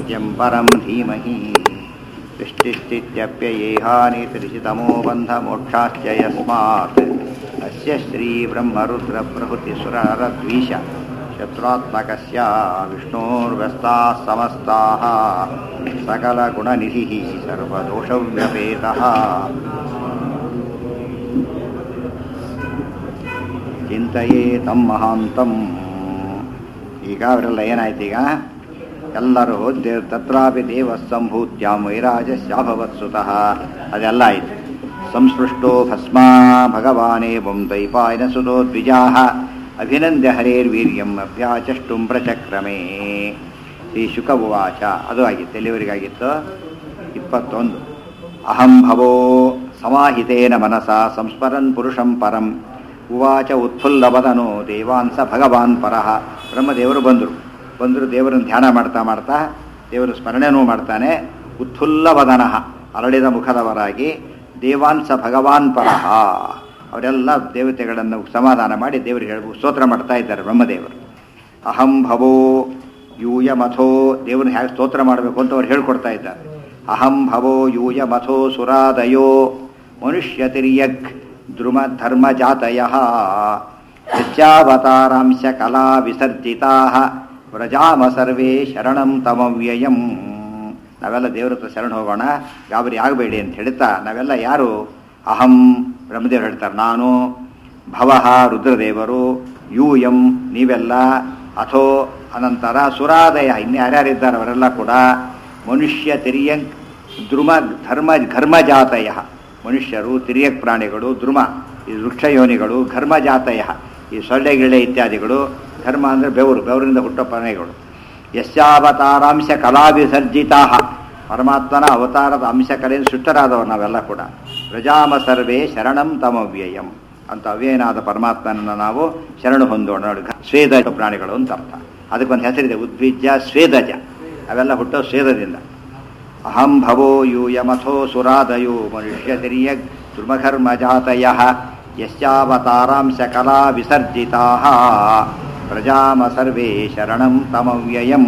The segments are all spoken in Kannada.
सत्यं परं धीमहि सृष्टिस्थित्यप्ययेहानितिरिषितमो बन्धमोक्षाश्च यस्मात् अस्य श्रीब्रह्मरुद्रप्रभृतिसुरनरद्वीष शत्रुत्मकस्य विष्णोर्व्यस्ताः समस्ताः सकलगुणनिधिः सर्वदोषव्यपेतः ಚಿಂತೆಯೇ ತಮ್ಮ ಮಹಾಂತಂ ಈಗ ಅವರೆಲ್ಲ ಏನಾಯ್ತು ಈಗ ಎಲ್ಲರೂ ದೇವ್ ತತ್ರಾಪಿ ದೇವ ಸಂಭೂತ್ಯಾಂ ವೈರಾಜಸ್ಯಾಭವತ್ ಸುತಃ ಅದೆಲ್ಲ ಆಯಿತು ಸಂಸ್ಪೃಷ್ಟೋ ಭಸ್ಮಾ ಭಗವಾನೇವಂ ದೈಪಾಯನ ಸುತೋ ದ್ವಿಜಾಹ ಅಭಿನಂದ್ಯ ಹರೇರ್ವೀರ್ಯಂ ಅಭ್ಯಾಚಷ್ಟುಂ ಪ್ರಚಕ್ರಮೇ ಶ್ರೀ ಶುಕ ಉವಾಚ ಅದು ಆಗಿತ್ತು ಎಲ್ಲಿವರೆಗಾಗಿತ್ತು ಇಪ್ಪತ್ತೊಂದು ಅಹಂ ಭವೋ ಸಮಾಹಿತೇನ ಮನಸ ಸಂಸ್ಮರನ್ ಪುರುಷಂ ಪರಂ ಉವಾಚ ಉತ್ಫುಲ್ಲವದನೋ ದೇವಾಂಸ ಭಗವಾನ್ ಪರಹ ಬ್ರಹ್ಮದೇವರು ಬಂದರು ಬಂದರು ದೇವರನ್ನು ಧ್ಯಾನ ಮಾಡ್ತಾ ಮಾಡ್ತಾ ದೇವರು ಸ್ಮರಣೆನೂ ಮಾಡ್ತಾನೆ ಉತ್ಫುಲ್ಲವದನಃ ಅರಳಿದ ಮುಖದವರಾಗಿ ದೇವಾಂಸ ಭಗವಾನ್ ಪರಹ ಅವರೆಲ್ಲ ದೇವತೆಗಳನ್ನು ಸಮಾಧಾನ ಮಾಡಿ ದೇವರಿಗೆ ಹೇಳಿ ಸ್ತೋತ್ರ ಮಾಡ್ತಾ ಇದ್ದಾರೆ ಬ್ರಹ್ಮದೇವರು ಅಹಂ ಭವೋ ಯೂಯ ಮಥೋ ದೇವರನ್ನ ಹೇಗೆ ಸ್ತೋತ್ರ ಮಾಡಬೇಕು ಅಂತ ಅವ್ರು ಹೇಳ್ಕೊಡ್ತಾ ಇದ್ದಾರೆ ಅಹಂ ಭವೋ ಯೂಯ ಮಥೋ ಸುರಾದಯೋ ಮನುಷ್ಯ ತಿರ್ಯಕ್ ದ್ರುಮ ಧರ್ಮ ಜಾತಯ ಯಜ್ಜಾವತಾರಾಂಶ ಕಲಾ ವಿಸರ್ಜಿತಾ ವ್ರಜಾಮ ಸರ್ವೇ ಶರಣಂ ತಮವ್ಯಯಂ ನಾವೆಲ್ಲ ದೇವ್ರ ಹತ್ರ ಶರಣ ಹೋಗೋಣ ಗಾಬರಿ ಆಗಬೇಡಿ ಅಂತ ಹೇಳ್ತಾ ನಾವೆಲ್ಲ ಯಾರು ಅಹಂ ಬ್ರಹ್ಮದೇವರು ಹೇಳ್ತಾರೆ ನಾನು ಭವಃ ರುದ್ರದೇವರು ಯೂಯಂ ನೀವೆಲ್ಲ ಅಥೋ ಅನಂತರ ಸುರಾದಯ ಇನ್ನು ಯಾರ್ಯಾರಿದ್ದಾರೆ ಅವರೆಲ್ಲ ಕೂಡ ಮನುಷ್ಯ ತಿರಿಯಂಕ್ ದ್ರುಮ ಧರ್ಮ ಘರ್ಮಜಾತಯ ಮನುಷ್ಯರು ತಿರಿಯಕ್ ಪ್ರಾಣಿಗಳು ದ್ರುಮ ಈ ವೃಕ್ಷಯೋನಿಗಳು ಘರ್ಮಜಾತಯ ಈ ಸೊಳ್ಳೆ ಗಿಳೆ ಇತ್ಯಾದಿಗಳು ಧರ್ಮ ಅಂದರೆ ಬೆವರು ಬೆವರಿಂದ ಹುಟ್ಟೋ ಪ್ರಾಣಿಗಳು ಯಶ್ಯಾವತಾರಾಂಶ ಕಲಾವಿಸರ್ಜಿತಾ ಪರಮಾತ್ಮನ ಅವತಾರದ ಅಂಶ ಕಲೆಯಿಂದ ಸೃಷ್ಟರಾದವರು ನಾವೆಲ್ಲ ಕೂಡ ಪ್ರಜಾಮ ಸರ್ವೇ ಶರಣಂ ತಮವ್ಯಯಂ ಅಂತ ಅವ್ಯಯನಾದ ಪರಮಾತ್ಮನನ್ನು ನಾವು ಶರಣು ಹೊಂದೋಣ ನೋಡಿ ಸ್ವೇದ ಪ್ರಾಣಿಗಳು ಅಂತ ಅರ್ಥ ಅದಕ್ಕೊಂದು ಹೆಸರಿದೆ ಉದ್ವಿಜ್ಯ ಸ್ವೇದಜ ಅವೆಲ್ಲ ಹುಟ್ಟೋ ಸ್ವೇದದಿಂದ ಅಹಂ ಭವೋ ಯೂಯಮಥೋ ಸುರಾದಯೋ ಮನುಷ್ಯ ತಿರಿಯ ಧ್ರುಮಘರ್ಮಜಾತಯ ಯಶ್ಚಾವತಾರಾಂಶ ಕಲಾ ವಿಸರ್ಜಿತಾ ಪ್ರಜಾಮ ಸರ್ವೇ ಶರಣಂ ತಮವ್ಯಯಂ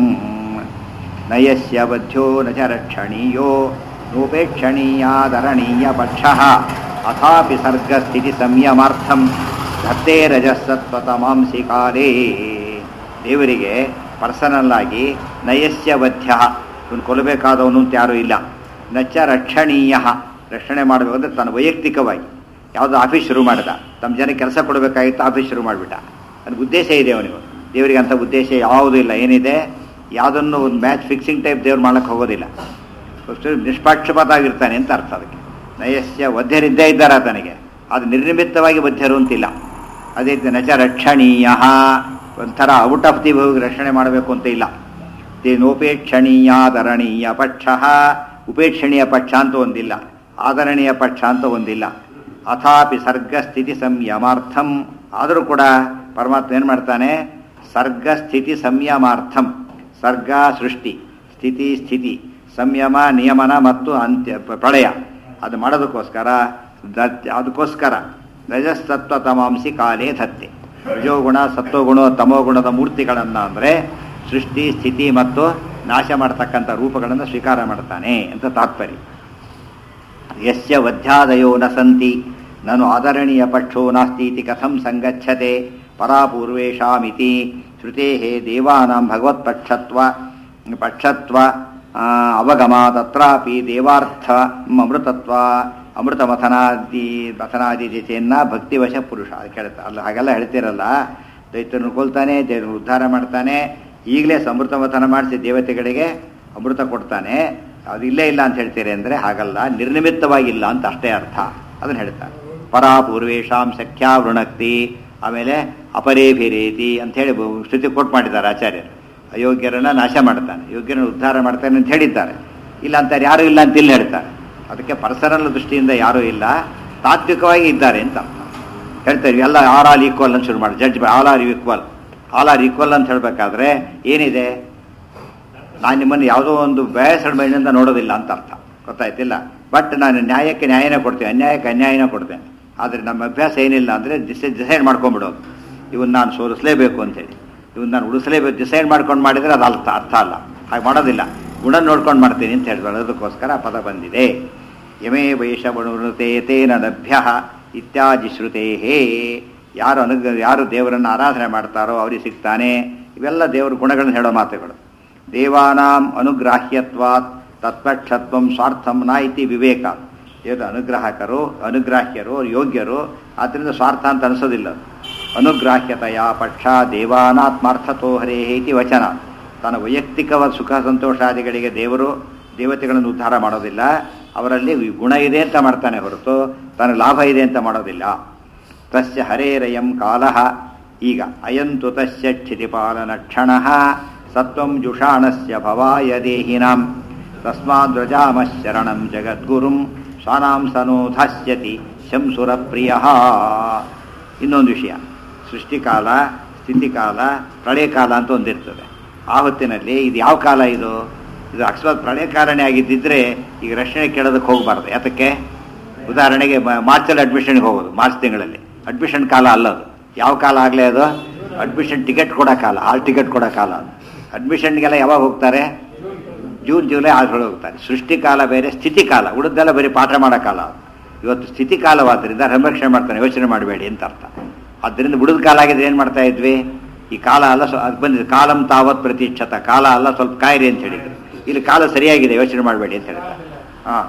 ನಯಸ್ಯ ಬದ್ಧೋ ನ ಚ ರಕ್ಷಣೀಯೋ ನೋಪೇಕ್ಷಣೀಯಾದರಣೀಯ ಪಕ್ಷ ಅಥಾಪಿ ಸರ್ಗಸ್ಥಿತಿ ಸಂಯಮಾರ್ಥಂ ಧತ್ತೇ ರಜಸ್ಸತ್ವತಮಾಂಸಿ ಕಾಲೇ ದೇವರಿಗೆ ಪರ್ಸನಲ್ ಆಗಿ ನಯಸ್ಯ ವಧ್ಯ ಇವನು ಕೊಲ್ಲಬೇಕಾದವನು ಅಂತ ಯಾರೂ ಇಲ್ಲ ನಚ್ಚ ರಕ್ಷಣೀಯ ರಕ್ಷಣೆ ಮಾಡಬೇಕಂದ್ರೆ ತನ್ನ ವೈಯಕ್ತಿಕವಾಗಿ ಯಾವುದೋ ಆಫೀಸ್ ಶುರು ಮಾಡಿದ ತಮ್ಮ ಜನಕ್ಕೆ ಕೆಲಸ ಕೊಡಬೇಕಾಗಿತ್ತು ಆಫೀಸ್ ಶುರು ಮಾಡಿಬಿಟ್ಟ ಅದಕ್ಕೆ ಉದ್ದೇಶ ಇದೆ ಅವನಿಗೆ ದೇವರಿಗೆ ಅಂಥ ಉದ್ದೇಶ ಯಾವುದೂ ಇಲ್ಲ ಏನಿದೆ ಯಾವುದನ್ನು ಒಂದು ಮ್ಯಾಚ್ ಫಿಕ್ಸಿಂಗ್ ಟೈಪ್ ದೇವ್ರು ಮಾಡಕ್ಕೆ ಹೋಗೋದಿಲ್ಲ ನಿಷ್ಪಕ್ಷಪಾತ ಆಗಿರ್ತಾನೆ ಅಂತ ಅರ್ಥ ಅದಕ್ಕೆ ನಯಸ್ಯ ವಧ್ಯರಿದ್ದೇ ಇದ್ದಾರೆ ಆತನಿಗೆ ಅದು ನಿರ್ನಿಮಿತ್ತವಾಗಿ ವಧ್ಯರು ಅಂತಿಲ್ಲ ಅದೇ ರೀತಿ ನಚ ರಕ್ಷಣೀಯ ಒಂಥರ ಔಟ್ ಆಫ್ ದಿ ರಕ್ಷಣೆ ಮಾಡಬೇಕು ಅಂತ ಇಲ್ಲ ತೇನೋಪೇಕ್ಷಣೀಯಾದರಣೀಯ ಪಕ್ಷ ಉಪೇಕ್ಷಣೀಯ ಪಕ್ಷ ಅಂತ ಒಂದಿಲ್ಲ ಆದರಣೀಯ ಪಕ್ಷ ಅಂತ ಒಂದಿಲ್ಲ ಅಥಾಪಿ ಸರ್ಗಸ್ಥಿತಿ ಸಂಯಮಾರ್ಥಂ ಆದರೂ ಕೂಡ ಪರಮಾತ್ಮ ಏನು ಮಾಡ್ತಾನೆ ಸರ್ಗಸ್ಥಿತಿ ಸಂಯಮಾರ್ಥಂ ಸರ್ಗ ಸೃಷ್ಟಿ ಸ್ಥಿತಿ ಸ್ಥಿತಿ ಸಂಯಮ ನಿಯಮನ ಮತ್ತು ಅಂತ್ಯ ಪ್ರಳಯ ಅದು ಮಾಡೋದಕ್ಕೋಸ್ಕರ ಅದಕ್ಕೋಸ್ಕರ ರಜಸ್ತತ್ವ ತಮಾಂಸಿ ಕಾಲೇ ಧತ್ತೆ ರಜೋಗುಣ ಸತ್ವಗುಣ ತಮೋಗುಣದ ಮೂರ್ತಿಗಳನ್ನು ಅಂದರೆ ಸೃಷ್ಟಿ ಸ್ಥಿತಿ ಮತ್ತು ನಾಶ ಮಾಡತಕ್ಕಂಥ ರೂಪಗಳನ್ನು ಸ್ವೀಕಾರ ಮಾಡ್ತಾನೆ ಅಂತ ತಾತ್ಪರ್ಯ ಯಸ್ಯ ವಧ್ಯಾದಯೋ ನ ಸಂತಿ ನಾನು ಆದರಣೀಯ ಪಕ್ಷೋ ನಾಸ್ತಿ ಇತಿ ಕಥಂ ಸಂಗಚ್ಛತೆ ಪರಾಪೂರ್ವೇಷಾಮಿತಿ ಶ್ರುತೇ ದೇವಾನಾಂ ಭಗವತ್ಪಕ್ಷತ್ವ ಪಕ್ಷತ್ವ ಅವಗಮ ತತ್ರಾಪಿ ದೇವಾರ್ಥ ಅಮೃತತ್ವ ಅಮೃತ ಮಥನಾದಿ ಮಥನಾದಿ ಜತೆಯನ್ನ ಭಕ್ತಿವಶ ಪುರುಷ ಕೇಳ್ತಾ ಅಲ್ಲ ಹಾಗೆಲ್ಲ ಹೇಳ್ತಿರಲ್ಲ ದೈತ್ಯರನ್ನು ಕೊಲ್ತಾನೆ ದೇವರನ್ನು ಉದ್ಧಾರ ಮಾಡ್ತಾನೆ ಈಗಲೇ ಸಮೃತ ಮಥನ ಮಾಡಿಸಿ ದೇವತೆಗಳಿಗೆ ಅಮೃತ ಕೊಡ್ತಾನೆ ಅದು ಇಲ್ಲೇ ಇಲ್ಲ ಅಂತ ಹೇಳ್ತೀರಿ ಅಂದರೆ ಹಾಗಲ್ಲ ನಿರ್ನಿಮಿತ್ತವಾಗಿಲ್ಲ ಅಂತ ಅಷ್ಟೇ ಅರ್ಥ ಅದನ್ನು ಹೇಳ್ತಾರೆ ಪರಾ ಪೂರ್ವೇಶಾಂ ಸಖ್ಯಾ ವೃಣಕ್ತಿ ಆಮೇಲೆ ಅಪರೇಭಿರೇತಿ ಅಂತ ಹೇಳಿ ಶ್ರುತಿ ಕೊಟ್ಟು ಮಾಡಿದ್ದಾರೆ ಆಚಾರ್ಯರು ಅಯೋಗ್ಯರನ್ನ ನಾಶ ಮಾಡ್ತಾನೆ ಯೋಗ್ಯರನ್ನು ಉದ್ಧಾರ ಮಾಡ್ತಾನೆ ಅಂತ ಹೇಳಿದ್ದಾರೆ ಇಲ್ಲ ಅಂತಾರೆ ಯಾರೂ ಇಲ್ಲ ಅಂತ ಇಲ್ಲಿ ಹೇಳ್ತಾರೆ ಅದಕ್ಕೆ ಪರ್ಸನಲ್ ದೃಷ್ಟಿಯಿಂದ ಯಾರೂ ಇಲ್ಲ ತಾತ್ವಿಕವಾಗಿ ಇದ್ದಾರೆ ಅಂತ ಅರ್ಥ ಹೇಳ್ತಾರೆ ಎಲ್ಲ ಆಲ್ ಆಲ್ ಈಕ್ವಲ್ ಅಂತ ಶುರು ಮಾಡಿ judge all are equal all are equal ಅಂತ ಹೇಳಬೇಕಾದ್ರೆ ಏನಿದೆ ನಾನು ನಿಮ್ಮನ್ನು ಯಾವುದೋ ಒಂದು ಬೇಸಡ್ ಮೈಂಡಿಂದ ನೋಡೋದಿಲ್ಲ ಅಂತ ಅರ್ಥ ಗೊತ್ತಾಯ್ತಿಲ್ಲ ಬಟ್ ನಾನು ನ್ಯಾಯಕ್ಕೆ ನ್ಯಾಯನೇ ಕೊಡ್ತೇನೆ ಅನ್ಯಾಯಕ್ಕೆ ಅನ್ಯಾಯನೇ ಕೊಡ್ತೇನೆ ಆದರೆ ನಮ್ಮ ಅಭ್ಯಾಸ ಏನಿಲ್ಲ ಅಂದರೆ ಡಿಸೈ ಡಿಸೈಡ್ ಮಾಡ್ಕೊಂಬಿಡೋದು ಇವನ್ನ ನಾನು ಸೋಲಿಸಲೇಬೇಕು ಅಂತೇಳಿ ಇವನ್ನ ನಾನು ಉಳಿಸಲೇಬೇಕು ಡಿಸೈಡ್ ಮಾಡ್ಕೊಂಡು ಮಾಡಿದರೆ ಅದು ಅರ್ಥ ಅರ್ಥ ಅಲ್ಲ ಹಾಗೆ ಮಾಡೋದಿಲ್ಲ ಗುಣ ನೋಡ್ಕೊಂಡು ಮಾಡ್ತೀನಿ ಅಂತ ಹೇಳಿದ್ರು ಅದಕ್ಕೋಸ್ಕರ ಆ ಪದ ಬಂದಿದೆ ಯಮೇ ವೈಷವಣುತೆ ತೇನ ಲಭ್ಯ ಇತ್ಯಾದಿ ಶ್ರುತೇ ಯಾರು ಅನುಗ್ರ ಯಾರು ದೇವರನ್ನು ಆರಾಧನೆ ಮಾಡ್ತಾರೋ ಅವ್ರಿಗೆ ಸಿಗ್ತಾನೆ ಇವೆಲ್ಲ ದೇವರ ಗುಣಗಳನ್ನು ಹೇಳೋ ಮಾತುಗಳು ದೇವಾನಾಂ ಅನುಗ್ರಾಹ್ಯತ್ವಾತ್ ತತ್ಪಕ್ಷತ್ವಂ ಸ್ವಾರ್ಥಂ ನ ಇತಿ ವಿವೇಕ ಏನು ಅನುಗ್ರಾಹಕರು ಅನುಗ್ರಾಹ್ಯರು ಯೋಗ್ಯರು ಆದ್ದರಿಂದ ಸ್ವಾರ್ಥ ಅಂತ ಅನಿಸೋದಿಲ್ಲ ಅನುಗ್ರಾಹ್ಯತೆಯ ಪಕ್ಷ ದೇವಾನಾತ್ಮಾರ್ಥತೋ ಹರೇ ಇತಿ ವಚನ ತನ್ನ ವೈಯಕ್ತಿಕವಾದ ಸುಖ ಸಂತೋಷಾದಿಗಳಿಗೆ ದೇವರು ದೇವತೆಗಳನ್ನು ಉದ್ಧಾರ ಮಾಡೋದಿಲ್ಲ ಅವರಲ್ಲಿ ಗುಣ ಇದೆ ಅಂತ ಮಾಡ್ತಾನೆ ಹೊರತು ತನ್ನ ಲಾಭ ಇದೆ ಅಂತ ಮಾಡೋದಿಲ್ಲ ತಸ್ಯ ಹರೇರಯಂ ಕಾಲಃ ಈಗ ಅಯಂತು ತಸ್ಯ ಕ್ಷಿತಿಪಾಲನ ಕ್ಷಣ ಸತ್ವಂ ಜುಷಾಣಸ್ಯ ಭವಾಯ ದೇಹಿನಾಂ ತಸ್ಮಾದ್ರಜಾಮ ಶರಣಂ ಜಗದ್ಗುರುಂ ಸ್ವಾನಾಂ ಸನೋಧಾಸ್ಯತಿ ಶಂಸುರ ಪ್ರಿಯ ಇನ್ನೊಂದು ವಿಷಯ ಸೃಷ್ಟಿಕಾಲ ಸ್ಥಿತಿಕಾಲ ಪ್ರಳಯ ಕಾಲ ಅಂತ ಒಂದಿರ್ತದೆ ಆ ಹೊತ್ತಿನಲ್ಲಿ ಇದು ಯಾವ ಕಾಲ ಇದು ಇದು ಅಕಸ್ಮಾತ್ ಪ್ರಳಯ ಕಾರಣೆ ಆಗಿದ್ದಿದ್ರೆ ಈಗ ರಕ್ಷಣೆ ಕೇಳೋದಕ್ಕೆ ಹೋಗಬಾರ್ದು ಯಾತಕ್ಕೆ ಉದಾಹರಣೆಗೆ ಮ- ಮಾರ್ಚಲ್ಲಿ ಅಡ್ಮಿಷನ್ಗೆ ಹೋಗೋದು ಮಾರ್ಚ್ ತಿಂಗಳಲ್ಲಿ ಅಡ್ಮಿಷನ್ ಕಾಲ ಅಲ್ಲ ಅದು ಯಾವ ಕಾಲ ಆಗಲೇ ಅದು ಅಡ್ಮಿಷನ್ ಟಿಕೆಟ್ ಕೊಡೋ ಕಾಲ ಹಾಲ್ ಟಿಕೆಟ್ ಕೊಡೋ ಕಾಲ ಅದು ಅಡ್ಮಿಷನ್ಗೆಲ್ಲ ಯಾವಾಗ ಹೋಗ್ತಾರೆ ಜೂನ್ ಜುಲೈ ಆದ್ರೊಳಗೆ ಹೋಗ್ತಾರೆ ಸೃಷ್ಟಿ ಕಾಲ ಬೇರೆ ಸ್ಥಿತಿ ಕಾಲ ಉಳಿದೆಲ್ಲ ಬರೀ ಪಾಠ ಮಾಡೋ ಕಾಲ ಅದು. ಇವತ್ತು ಸ್ಥಿತಿ ಕಾಲವಾದ್ದರಿಂದ ಸಂರಕ್ಷಣೆ ಮಾಡ್ತಾನೆ ಯೋಚನೆ ಮಾಡಬೇಡಿ ಅಂತ ಅರ್ಥ ಆದ್ದರಿಂದ ಉಳಿದ ಕಾಲ ಆಗಿದ್ರೆ ಏನು ಮಾಡ್ತಾ ಇದ್ವಿ ಈ ಕಾಲ ಅಲ್ಲ ಸ್ವ- ಅದು ಬಂದಿದೆ ಕಾಲಂ ತಾವತ್ ಪ್ರತೀಕ್ಷತ ಕಾಲ ಅಲ್ಲ ಸ್ವಲ್ಪ ಕಾಯಿರಿ ಅಂತ ಹೇಳಿದ್ರು ಇಲ್ಲಿ ಕಾಲ ಸರಿಯಾಗಿದೆ ಯೋಚನೆ ಮಾಡಬೇಡಿ ಅಂತ ಹೇಳ್ತಾರೆ ಹಾಂ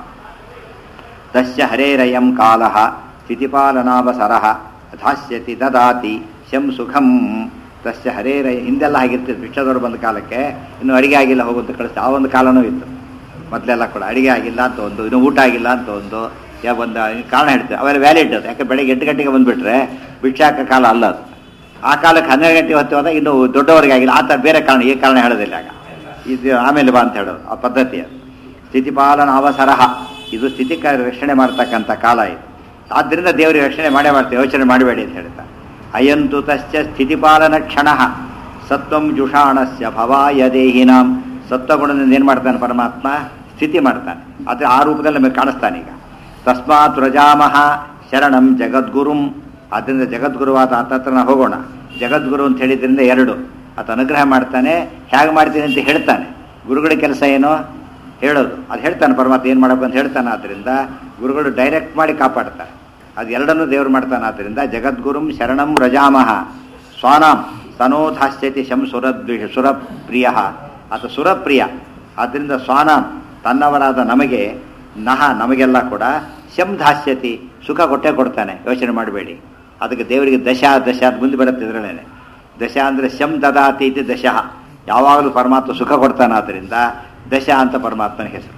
ತಸ್ಯ ಹರೇರಯಂ ಕಾಲಃ ಸ್ಥಿತಿಪಾಲನಾವಸರಃ ಧಾಸ್ಯತಿ ದದಾತಿ ಶಂ ಸುಖಂ ತಸ್ಯ ಹರೇರ ಹಿಂದೆಲ್ಲ ಆಗಿರ್ತಿತ್ತು ಭಿಕ್ಷದವರು ಬಂದ ಕಾಲಕ್ಕೆ ಇನ್ನು ಅಡಿಗೆ ಆಗಿಲ್ಲ ಹೋಗುವಂತ ಕಳಿಸ್ತಾ ಆ ಒಂದು ಕಾಲನೂ ಇತ್ತು ಮೊದಲೆಲ್ಲ ಕೂಡ ಅಡಿಗೆ ಆಗಿಲ್ಲ ಅಂತ ಒಂದು ಇನ್ನು ಊಟ ಆಗಿಲ್ಲ ಅಂತ ಒಂದು ಯಾವ ಒಂದು ಕಾರಣ ಹೇಳ್ತಾರೆ ಅವೆಲ್ಲ ವ್ಯಾಲಿಡ್ ಅದು ಯಾಕೆ ಬೆಳಗ್ಗೆ ಎಂಟು ಗಂಟೆಗೆ ಬಂದುಬಿಟ್ರೆ ಭಿಕ್ಷೆ ಹಾಕೋ ಕಾಲ ಅಲ್ಲ ಅದು ಆ ಕಾಲಕ್ಕೆ ಹನ್ನೆರಡು ಗಂಟೆ ಹೊತ್ತು ಹೋದಾಗ ಇನ್ನು ದೊಡ್ಡವರಿಗೆ ಆಗಿಲ್ಲ ಆ ಥರ ಬೇರೆ ಕಾರಣ ಈ ಕಾರಣ ಹೇಳೋದಿಲ್ಲ ಆಗ ಇದು ಆಮೇಲೆ ಬಾ ಅಂತ ಹೇಳೋದು ಆ ಪದ್ಧತಿ ಅದು ಸ್ಥಿತಿಪಾಲನ ಅವಸರಹ ಇದು ಸ್ಥಿತಿ ಕ- ರಕ್ಷಣೆ ಮಾಡ್ತಕ್ಕಂಥ ಕಾಲ ಇದು ಆದ್ದರಿಂದ ದೇವರಿಗೆ ರಕ್ಷಣೆ ಮಾಡೇ ಮಾಡ್ತೇವೆ ಯೋಚನೆ ಮಾಡಬೇಡಿ ಅಂತ ಹೇಳ್ತಾರೆ ಅಯಂತು ತಸ್ಯ ಸ್ಥಿತಿಪಾಲನ ಕ್ಷಣ ಸತ್ವಂ ಜುಷಾಣಸ್ಯ ಭವಾಯ ದೇಹಿನಾಂ ಸತ್ವಗುಣದಿಂದ ಏನು ಮಾಡ್ತಾನೆ ಪರಮಾತ್ಮ ಸ್ಥಿತಿ ಮಾಡ್ತಾನೆ ಆದರೆ ಆ ರೂಪದಲ್ಲಿ ನಮಗೆ ಕಾಣಿಸ್ತಾನೆ ಈಗ ತಸ್ಮಾತ್ ರಜಾಮಹ ಶರಣಂ ಜಗದ್ಗುರುಂ ಆದ್ದರಿಂದ ಜಗದ್ಗುರುವಾದ ಆತ ಹತ್ರ ನಾವು ಹೋಗೋಣ ಜಗದ್ಗುರು ಅಂತ ಹೇಳಿದ್ರಿಂದ ಎರಡು ಆತ ಅನುಗ್ರಹ ಮಾಡ್ತಾನೆ ಹೇಗೆ ಮಾಡ್ತೀನಿ ಅಂತ ಹೇಳ್ತಾನೆ ಗುರುಗಳ ಕೆಲಸ ಏನು ಹೇಳೋದು ಅದು ಹೇಳ್ತಾನೆ ಪರಮಾತ್ಮ ಏನು ಮಾಡಬೇಕು ಅಂತ ಹೇಳ್ತಾನೆ ಆದ್ದರಿಂದ ಗುರುಗಳು ಡೈರೆಕ್ಟ್ ಮಾಡಿ ಕಾಪಾಡ್ತಾರೆ ಅದು ಎರಡನ್ನೂ ದೇವರು ಮಾಡ್ತಾನೆ ಆದ್ದರಿಂದ ಜಗದ್ಗುರುಂ ಶರಣಂ ರಜಾಮಹ ಸ್ವಾನಾಂ ತನೋಧಾಸ್ಯತಿ ಶಂ ಸುರದ್ವಿ ಸುರಪ್ರಿಯ ಆತ ಸುರಪ್ರಿಯ ಆದ್ದರಿಂದ ಸ್ವಾನಾಂ ತನ್ನವರಾದ ನಮಗೆ ನಹ ನಮಗೆಲ್ಲ ಕೂಡ ಶಂ ಧಾಸ್ಯತಿ ಸುಖ ಕೊಟ್ಟೆ ಕೊಡ್ತಾನೆ ಯೋಚನೆ ಮಾಡಬೇಡಿ ಅದಕ್ಕೆ ದೇವರಿಗೆ ದಶ ದಶ ಅದು ಮುಂದೆ ಬರುತ್ತೆ ಇದರಲ್ಲೇನೆ ದಶ ಅಂದರೆ ಶಂ ದದಾತಿ ಇತಿ ದಶಃ ಯಾವಾಗಲೂ ಪರಮಾತ್ಮ ಸುಖ ಕೊಡ್ತಾನೆ ಆದ್ದರಿಂದ ದಶ ಅಂತ ಪರಮಾತ್ಮನ ಹೆಸರು